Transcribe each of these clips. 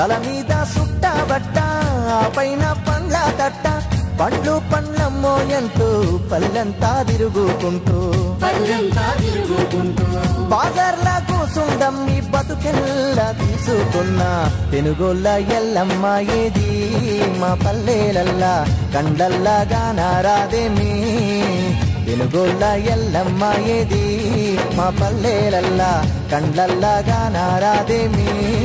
తల మీద సుట్టబట్ట ఆ పైన పండ్ల తట్ట పండ్లు పండ్లమ్మో ఎంటూ పల్లెంతా తిరుగుకుంటూ పల్లెంతా తిరుగుకుంటూ బాజార్లా కూసుండం ఈ బతుకెల్లా తీసుకున్నా పెనుగోళ్ళ ఎల్లమ్మ ఏది మా పల్లెలల్లా కండల్లా గానారాదేమి పెనుగోళ్ళ ఎల్లమ్మ ఏది మా పల్లెలల్లా కండల్లా గానారాదేమి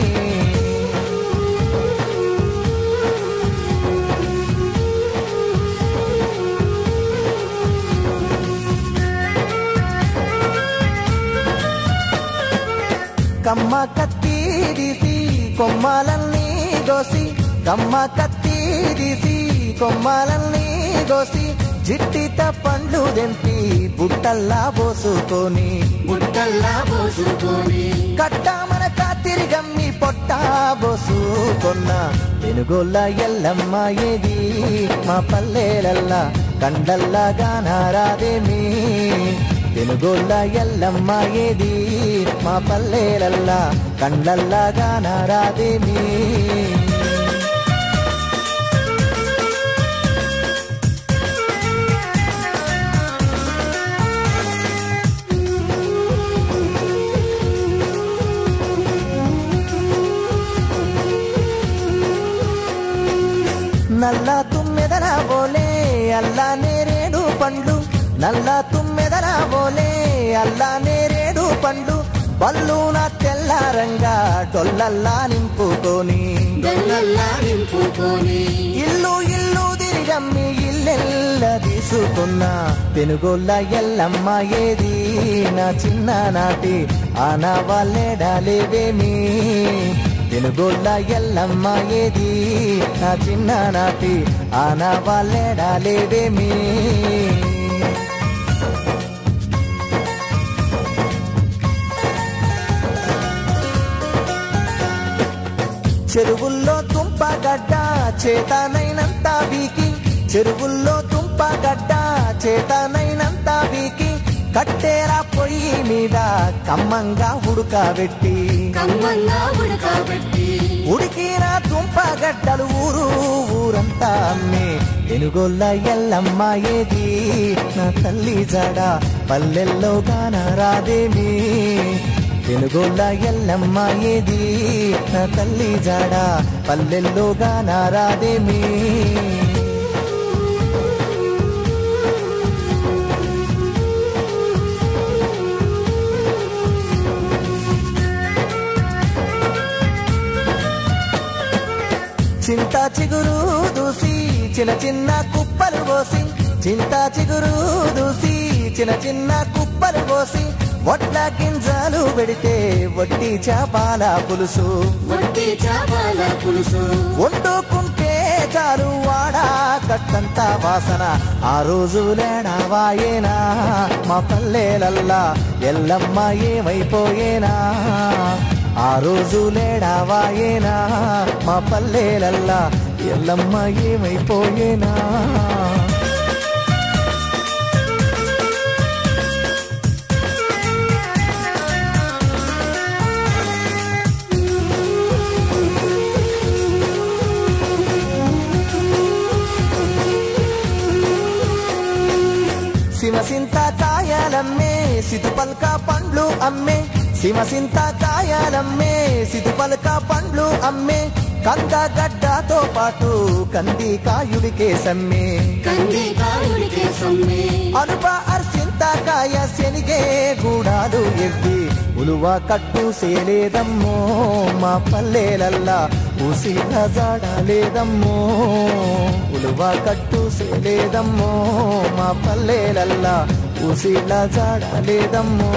కమ్మ కత్తిరిసి కొమ్మాలన్నీ గోసి కమ్మ కత్తిరిసి కొమ్మాలన్నీ గోసి జిట్టిత పండ్లు దెంపి బుట్టల్లా పోసుకొని బుట్టల్లా పోసుకొని కట్టామన కాతిరిగమ్మి పొట్ట బోసుకొన్న పెనుగోళ్ళ ఎల్లమ్మ ఏది మా పల్లెలల్లా కండల్లా గానారాదేమి పెనుగోళ్ళ ఎల్లమ్మ ఏది మా పల్లెలల్లా కండల్లా గానారాదేమి నల్ల తుమ్మెదల బోలే అల్లా నేరేడు పండ్లు నల్ల తుమ్మెదల బోలే అల్లా నేరేడు పండ్లు బల్లున తెల్లారంగా డొల్లల్లా నింపుకొని దొల్లల్లా నింపుకొని ఇల్లు ఇల్లు తిరిగమ్మి ఇల్లెల్ల తీసుకున్న పెనుగోళ్ళ ఎల్లమ్మ ఏది నా చిన్ననాటి ఆనా వాళ్ళేడాలేవేమి పెనుగోళ్ళ ఎల్లమ్మ ఏది నా చిన్ననాటి ఆనా వాళ్ళేడాలేవేమి చెరువుల్లో తుంపగడ్డ చేతనైనంత వీకి చెరువుల్లో తుంపగడ్డ చేతనైనంత వీకి కట్టేరా పొయ్యి మీద కమ్మంగా ఉడకబెట్టి కమ్మంగా ఉడకబెట్టి ఉడికిన తుంపగడ్డలు ఊరు ఊరంతా అమ్మి ఎనుగొల్ల ఎల్లమ్మ ఏది నా తల్లి జడ పల్లెల్లో గాన రాదేమి ఎనుగొల్ల ఎల్లమ్మ ఏది నా తల్లి జడ పల్లెల్లో గాన రాదేమి చింత చిగురు దూసి చిన్న చిన్న కుప్పలు పోసి చింత చిగురు దూసి చిన్న చిన్న కుప్పలు పోసి వడ్ల గింజలు పెడితే వడ్డీ చేపల పులుసు వట్టి చేపల పులుసు వండుకుంటే చాలు వాడా కట్టంత వాసన ఆ రోజు లేడావాయేనా మా పల్లెలల్లా ఎల్లమ్మ ఏమైపోయేనా ఆ రోజు లేడావాయేనా మా పల్లెలల్లా ఎల్లమ్మ ఏమైపోయేనా సిమసింత కాయాలమ్మే సితుపల్క పండ్లు అమ్మే సిమసింత కాయాలమ్మే సితుపల్క పండ్లు అమ్మే కంద గడ్డతో పాటు కంది కాయుడికే సమ్మే కంది కాయుడికే సమ్మె అనుప అర్సింత కాయ శనిగే గూడాలు ఎవ్వి ఉలువ కట్టు సేలేదమ్మో మా పల్లెలల్లా ఊసిన జాడలేదమ్మో ఉలువ కట్టు సేలేదమ్మో మా పల్లెలల్లా ఊసిన జాడలేదమ్మో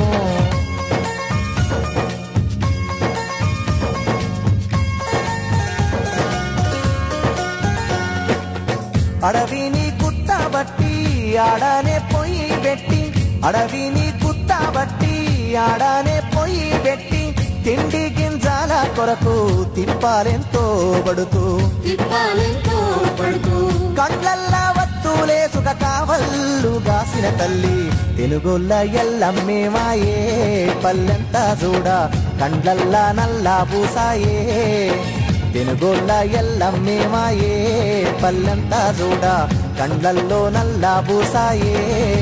అడవిని గుట్టబట్టి ఆడనే పొయ్యి పెట్టి అడవిని గుట్టబట్టి ఆడనే పొయ్యి పెట్టి తిండి గింజాల కొరకు తిప్పాలెంతో పడుతూ తిప్పాలెంతో పడుతూ కండ్లల్లా వత్తులేసుక కావల్లు గాసిన తల్లి తెలుగొల్ల ఎల్లమ్మే మాయే పల్లెంతా చూడ కండ్లల్లా నల్లా పూసాయే పెనుగోళ్ళ ఎల్లమ్మేమాయే పల్లెంతా చూడ కండ్లల్లో నల్ల బూసాయే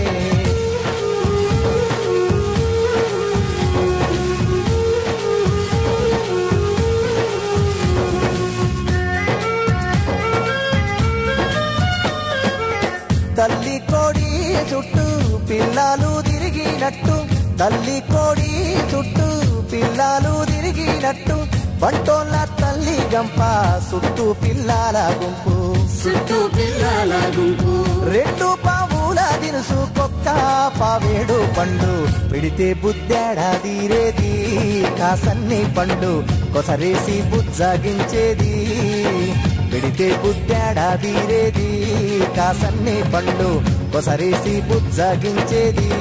తల్లి కోడి చుట్టూ పిల్లలు తిరిగినట్టు తల్లి కోడి చుట్టూ పిల్లలు తిరిగినట్టు బంటోళ్ళ తల్లి గంప చుట్టూ పిల్లల గుంపు చుట్టూ పిల్లల గుంపు రెండు పావుల దినుసు కొక్క పావేడు పండు పిడితే బుద్ధాడాదిరేది కాసన్ని పండు కొసరేసి బుజ్జగించేది పిడితే బుద్ధాడాదిరేది కాసన్ని పండు కొసరేసి బుజ్జగించేది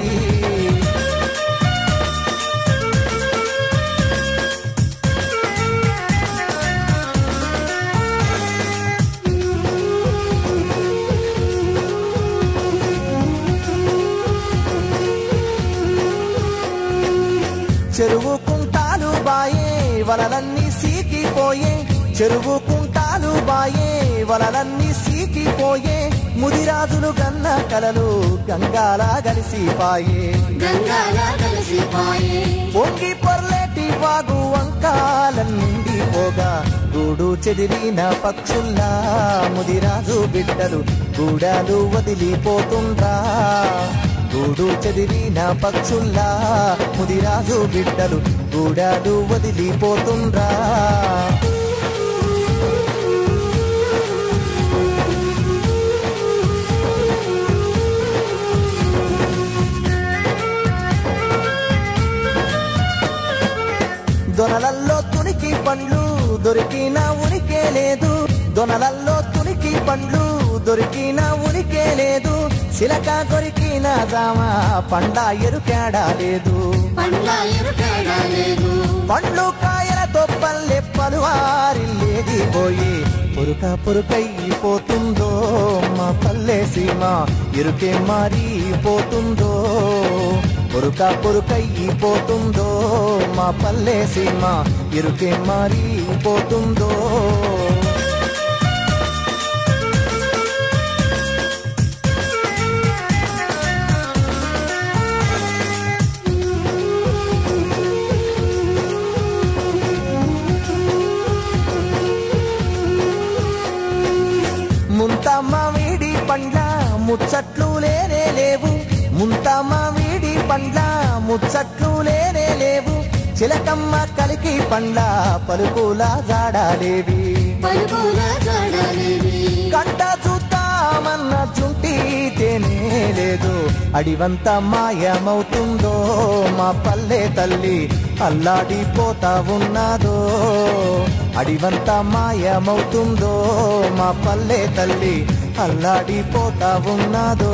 చెరువు కుంటాలు బాయే వలలన్నీ సీకిపోయే చెరువు కుంటాలు బాయే వలలన్నీ సీకిపోయే ముదిరాజులు గన్న కలలు గంగాలా గలిసిపాయే గంగాల కలిసిపాయే పొంగి పొర్లేటి వాగు వంకాలన్నిండి పోగా గూడు చెదిరిన పక్షుల్లా ముదిరాజు బిడ్డలు గూడాలు వదిలిపోతుండ్రా గూడు చెదిరిన పక్షుల్లా ముదిరాజు బిడ్డలు గూడాలు వదిలిపోతుండ్రా దొనలల్లో తునికి పండ్లు దొరికిన ఉనికే లేదు దొనలల్లో తునికి పండ్లు దొరికిన ఉనికే లేదు సిలక కొరికిన జామ పండ ఎరుకేడా లేదు పండ్ల ఎరుకేడా లేదు పండ్లు కాయల తొప్పల్లె పలువారిల్లేది పోయి పురుక పురుకైపోతుందో మా పల్లె సీమ ఇరుకే మారిపోతుందో పురుక పురుకైపోతుందో మా పల్లె సీమ ఇరుకే మారిపోతుందో ముంతమ్మ వీడి పండ్ల ముచ్చట్లు లేనే లేవు ముంతమ్మ వీడి పండ్ల ముచ్చట్లు లేనే లేవు చిలకమ్మ కలికి పండ్ల పలుకుల జాడాలేవి పలుకుల జాడలేవి కంట చూద్దామన్న చుంటి తేనే లేదు అడివంత మాయమవుతుందో మా పల్లె తల్లి అల్లాడిపోతా ఉన్నాదో అడివంత మాయమవుతుందో మా పల్లె తల్లి అల్లాడిపోతా ఉన్నాదో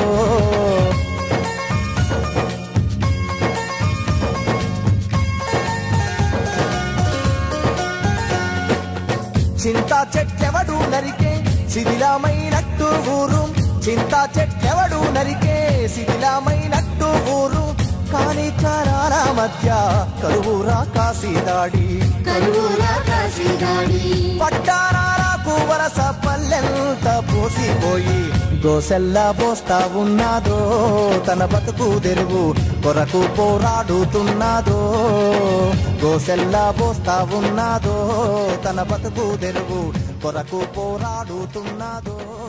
చింతా చెట్టెవడు నరికే శిథిలమైనట్టు ఊరు చింతా చెట్టెవడు నరికే శిథిలమైనట్టు ఊరు కాని చారాల మధ్య కరువురా కాశీదాడి కరువుల కాసిగాడి పట్టారాలకు వరస పల్లెంత పోసిపోయి గోసెల్లా పోస్తా ఉన్నాదో తన బతుకు తెరువు కొరకు పోరాడుతున్నాదో గోసెల్లా పోస్తా ఉన్నాదో తన బతుకు తెరువు కొరకు పోరాడుతున్నాదో